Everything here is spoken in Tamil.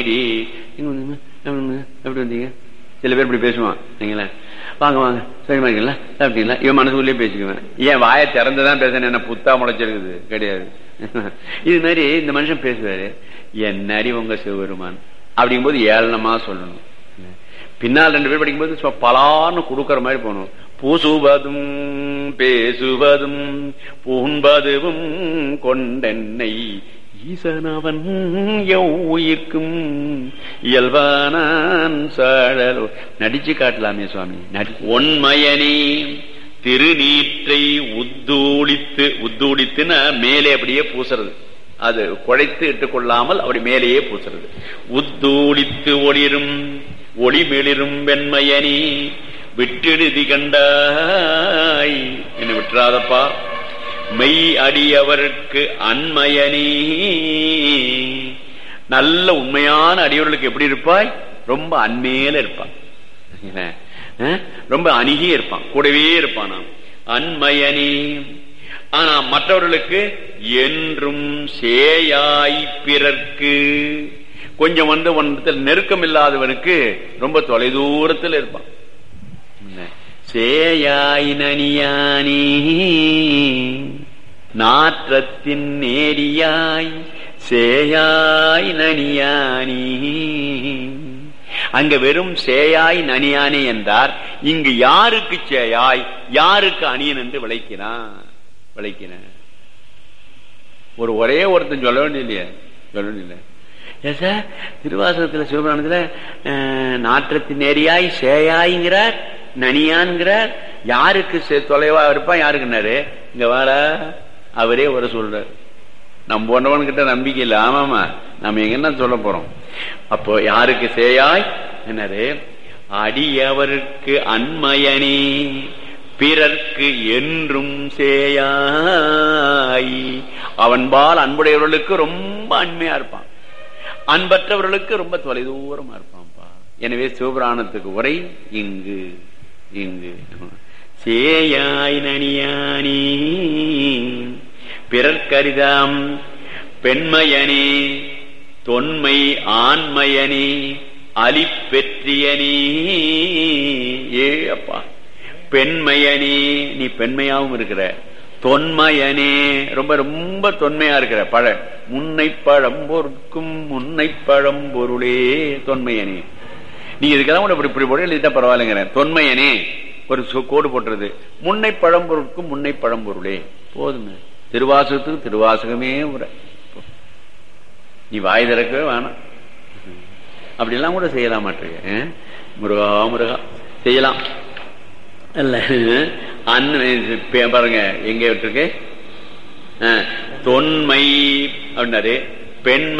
எங்க வந்தீங்க எப்படி வந்தீங்க? எப்படி வந்தீங்க சில பேர் இப்படி பேசுவான் நீங்களே வாங்க வாங்க சரிமா இருக்கீங்களா சாப்பிட்டீங்களா இவன் மனசுக்குள்ளேயே பேசிக்குவேன் ஏன் வாயை திறந்துதான் பேசுறேன் என்ன புத்தா முளைச்சிருக்குது கிடையாது இது மாதிரி இந்த மனுஷன் பேசுவாரு என்ன அறிவு உங்க சிவபெருமான் அப்படிங்கும்போது ஏளனமா சொல்லணும் பின்னால் ரெண்டு பேர் படிக்கும்போது சும்மா பலான்னு கொடுக்கற மாதிரி போகணும் பூசுவதும் பேசுவதும் பூண்பதுவும் கொண்டென்னை ஈசனவன் உயிர்க்கும் இயல்பானான் சாழலோ நடிச்சு காட்டலாமே சுவாமி நடி ஒன்மயனே திருநீற்றை உத்தூளித்து உத்தூளித்துன்னா மேலே அப்படியே பூசுறது அது குழைத்து இட்டுக்கொள்ளாமல் அப்படி மேலேயே பூசுறது உத்தூளித்து ஒளிரும் ஒளி மெளிரும் வெண்மையனி விட்டெழுதி கண்டாய் என்ன விட்டுறாதப்பா மெய் அடியவருக்கு அன்மயனி நல்ல உண்மையான அடியவர்களுக்கு எப்படி இருப்பாய் ரொம்ப அண்மையில இருப்பான் அஹ், ரொம்ப அணுகி இருப்பான் கூடவே இருப்பான் நாம் அன்மயனி ஆனா மற்றவர்களுக்கு என்றும் சேயாய் பிறர்க்கு கொஞ்சம் வந்து ஒன்றத்தில் நெருக்கம் இல்லாதவனுக்கு ரொம்ப தொலைதூரத்தில் இருப்பான் என்ன? சேயாய் நனியானி நாற்றத்தின் நேரியாய் சேயாய் நனியானி அங்க வெறும் சேயாய் நனியானே என்றார் இங்கு யாருக்கு சேயாய் யாருக்கு அணியன் என்று விளைக்கிறான் விளைக்கிறான் ஒரு ஒரே ஒருத்தன் சொல்ல வேண்டிய சொல்ல வேண்டிய ஏன் சார் திருவாசகத்துல சிவபுராணத்துல அஹ், நாற்றத்தின் நேரியாய் சேயாய்ங்கிறார் நனியான்கிறார் யாருக்கு சே- தொலைவா இருப்பான் யாருக்குன்னாரு இங்க வார அவரே வர சொல்றார் நம்ம போன்றவன் கிட்ட நம்பிக்கை இல்லை ஆமாமா நம்ம எங்க என்ன சொல்ல போறோம் அப்போ யாருக்கு சேயாய் என்னது அடியவருக்கு அன்மயனே பிறர்க்கு என்றும் சேயாய் அவன்பால் அன்புடையவர்களுக்கு ரொம்ப அண்மையா இருப்பான் அன்பற்றவர்களுக்கு ரொம்ப தொலைதூரமா இருப்பான்ப்பா எனவே சிவபுராணத்துக்கு உரை இங்கு இங்கு சேயாய் நனியானி பிறர்க்கரிதாம் பெண்மையனே தொன்மை ஆண்மையனே அலிப்பெற்றியனே ஏ அப்பா பெண்மையனே நீ பெண்மையாவும் இருக்கிற தொன்மையனே ரொம்ப ரொம்ப தொன்மையா இருக்கிற பழ முன்னை பழம் பொருட்கும் முன்னை பழம் பொருளே தொன்மையனே நீ இதுக்கெல்லாம் கூட இப்படி இப்படி போட எழுதிட்டா பரவாயில்லைங்கிறேன் தொன்மையனே ஒரு சு- கோடு போட்டுறது முன்னை பழம்பொருட்கும் முன்னை பழம்பொருளே போதுமே திருவாசகத்துக்கு திருவாசகமே உரை நீ வாய் திறக்கவே வேணாம் அப்படிலாம் கூட செய்யலாம் மாட்டிருக்க முருகா முருகா செய்யலாம் அல்ல அண்ணன் பாருங்க எங்க விட்டுருக்கு அஹ், தொன்மை அப்படின்னாரு பெண்மை